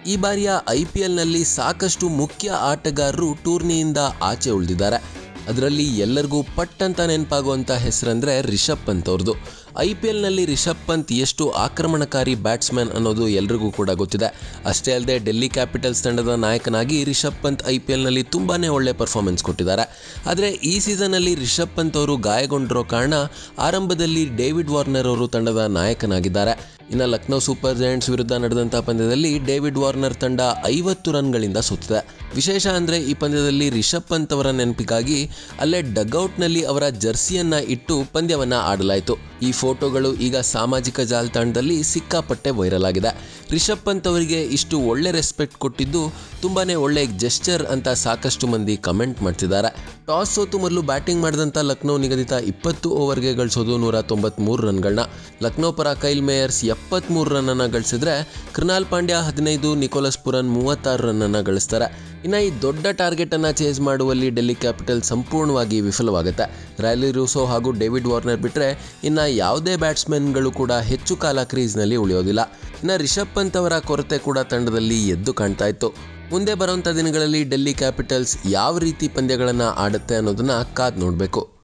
ಈ ಬಾರಿಯ I P ಎಲ್ನಲ್ಲಿ ಸಾಕಷ್ಟು ಮುಖ್ಯ ಆಟಗಾರರು ಟೂರ್ನಿಯಿಂದ ಆಚೆ ಉಳಿದಿದ್ದಾರೆ ಅದರಲ್ಲಿ ಎಲ್ಲರಿಗೂ ಪಟ್ ಅಂತ ನೆನಪಾಗುವಂಥ ಹೆಸರಂದ್ರೆ ರಿಷಬ್ ಪಂತ್ ಅವ್ರದ್ದು ಐ ಪಿ ಎಲ್ನಲ್ಲಿ ರಿಷಬ್ ಪಂತ್ ಎಷ್ಟು ಆಕ್ರಮಣಕಾರಿ ಬ್ಯಾಟ್ಸ್ಮನ್ ಅನ್ನೋದು ಎಲ್ರಿಗೂ ಕೂಡ ಗೊತ್ತಿದೆ ಅಷ್ಟೇ ಅಲ್ಲದೆ ಡೆಲ್ಲಿ ಕ್ಯಾಪಿಟಲ್ಸ್ ತಂಡದ ನಾಯಕನಾಗಿ ರಿಷಬ್ ಪಂತ್ ಐ ಪಿ ಎಲ್ನಲ್ಲಿ ತುಂಬಾ ಒಳ್ಳೆ ಪರ್ಫಾರ್ಮೆನ್ಸ್ ಕೊಟ್ಟಿದ್ದಾರೆ ಆದರೆ ಈ ಸೀಸನ್ನಲ್ಲಿ ರಿಷಬ್ ಪಂತ್ ಅವರು ಗಾಯಗೊಂಡಿರೋ ಕಾರಣ ಆರಂಭದಲ್ಲಿ ಡೇವಿಡ್ ವಾರ್ನರ್ ಅವರು ತಂಡದ ನಾಯಕನಾಗಿದ್ದಾರೆ ಇನ್ನು ಲಕ್ನೋ ಸೂಪರ್ ಜೈಂಟ್ಸ್ ವಿರುದ್ಧ ನಡೆದಂಥ ಪಂದ್ಯದಲ್ಲಿ ಡೇವಿಡ್ ವಾರ್ನರ್ ತಂಡ ಐವತ್ತು ರನ್ಗಳಿಂದ ಸೋತಿದೆ ವಿಶೇಷ ಅಂದರೆ ಈ ಪಂದ್ಯದಲ್ಲಿ ರಿಷಬ್ ಪಂತ್ ಅವರ ನೆನಪಿಗಾಗಿ ಅಲ್ಲೇ ಡಗ್ಔಟ್ನಲ್ಲಿ ಅವರ ಜರ್ಸಿಯನ್ನ ಇಟ್ಟು ಪಂದ್ಯವನ್ನ ಆಡಲಾಯಿತು ಈ ಫೋಟೋಗಳು ಈಗ ಸಾಮಾಜಿಕ ಜಾಲತಾಣದಲ್ಲಿ ಸಿಕ್ಕಾಪಟ್ಟೆ ವೈರಲ್ ಆಗಿದೆ ರಿಷಬ್ ಪಂತ್ ಅವರಿಗೆ ಇಷ್ಟು ಒಳ್ಳೆ ರೆಸ್ಪೆಕ್ಟ್ ಕೊಟ್ಟಿದ್ದು ತುಂಬಾನೇ ಒಳ್ಳೆ ಜೆಸ್ಚರ್ ಅಂತ ಸಾಕಷ್ಟು ಮಂದಿ ಕಮೆಂಟ್ ಮಾಡ್ತಿದ್ದಾರೆ ಟಾಸ್ ಸೋತು ಮೊದಲು ಬ್ಯಾಟಿಂಗ್ ಮಾಡಿದಂಥ ಲಕ್ನೋ ನಿಗದಿತ ಇಪ್ಪತ್ತು ಓವರ್ಗೆ ಗಳಿಸೋದು ನೂರ ತೊಂಬತ್ಮೂರು ರನ್ಗಳನ್ನ ಲಕ್ನೋ ಪರ ಕೈಲ್ ಮೇಯರ್ಸ್ ಎಪ್ಪತ್ಮೂರು ರನ್ನನ್ನು ಗಳಿಸಿದ್ರೆ ಕೃನಾಲ್ ಪಾಂಡ್ಯ ಹದಿನೈದು ನಿಕೋಲಸ್ ಪುರನ್ ಮೂವತ್ತಾರು ರನ್ನನ್ನು ಗಳಿಸ್ತಾರೆ ಇನ್ನು ಈ ದೊಡ್ಡ ಟಾರ್ಗೆಟನ್ನು ಚೇಸ್ ಮಾಡುವಲ್ಲಿ ಡೆಲ್ಲಿ ಕ್ಯಾಪಿಟಲ್ ಸಂಪೂರ್ಣವಾಗಿ ವಿಫಲವಾಗುತ್ತೆ ರೈಲಿ ರೂಸೋ ಹಾಗೂ ಡೇವಿಡ್ ವಾರ್ನರ್ ಬಿಟ್ಟರೆ ಇನ್ನು ಯಾವುದೇ ಬ್ಯಾಟ್ಸ್ಮನ್ಗಳು ಕೂಡ ಹೆಚ್ಚು ಕಾಲ ಕ್ರೀಸ್ನಲ್ಲಿ ಉಳಿಯೋದಿಲ್ಲ ಇನ್ನು ರಿಷಬ್ ಪಂತ್ ಅವರ ಕೊರತೆ ಕೂಡ ತಂಡದಲ್ಲಿ ಎದ್ದು ಕಾಣ್ತಾ ಇತ್ತು ಮುಂದೆ ಬರುವಂಥ ದಿನಗಳಲ್ಲಿ ಡೆಲ್ಲಿ ಕ್ಯಾಪಿಟಲ್ಸ್ ಯಾವ ರೀತಿ ಪಂದ್ಯಗಳನ್ನು ಆಡುತ್ತೆ ಅನ್ನೋದನ್ನ ಕಾದ್ ನೋಡಬೇಕು